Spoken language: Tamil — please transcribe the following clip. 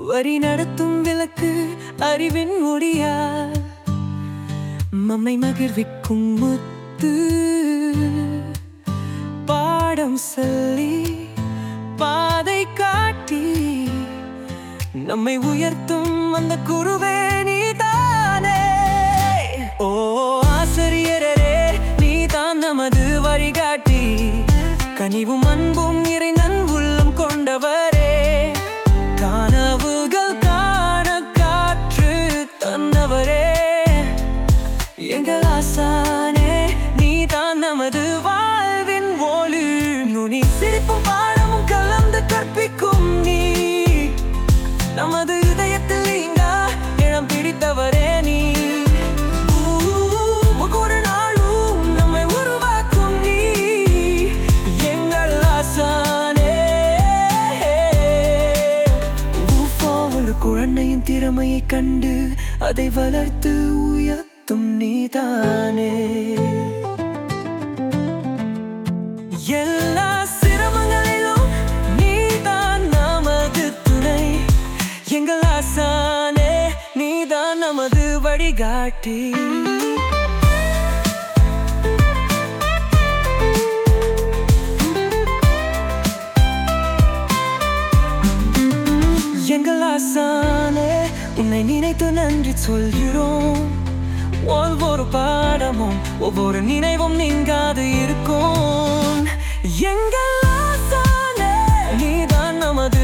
வரி நடத்தும் விளக்கு அறிவின் ஒளியா மம்மை மகிழ்விக்கும் முத்து பாடம் சொல்லி பாதை காட்டி நம்மை உயர்த்தும் அந்த குருவே நீதானே ஓ ஆசிரியரே நீதான் நமது வழிகாட்டி கனிவும் அன்பும் இறைநன் உள்ளம் கொண்டவரே கனவுகள் காண காற்று தந்தவரே எங்கள் ஆசானே நீதான் நமது வாழ்வின் ஒளி நுனி சிரிப்பும் பாடமும் கலந்து கற்பிக்கும் நீ நமது இதயத்தில் இங்க இடம் பிடித்தவரே நீ ஒவ்வொரு நாளும் நம்மை உருவாக்கும் நீ எங்கள் ஆசானே ஒரு குழந்தையின் திறமையை கண்டு அதை வளர்த்து உயர்த்தும் நீதானே எல்லா சிரமங்களிலும் நீதான் நமது துணை எங்கள் ஆசானே நீதான் நமது வழிகாட்டி எங்கள் ஆசானே உன்னை நினைத்து நன்றி சொல்கிறோம் ஒவ்வொரு பாடமும் ஒவ்வொரு நினைவும் நீங்காது இருக்கும் எங்கள் ஆசானே நீதான் நமது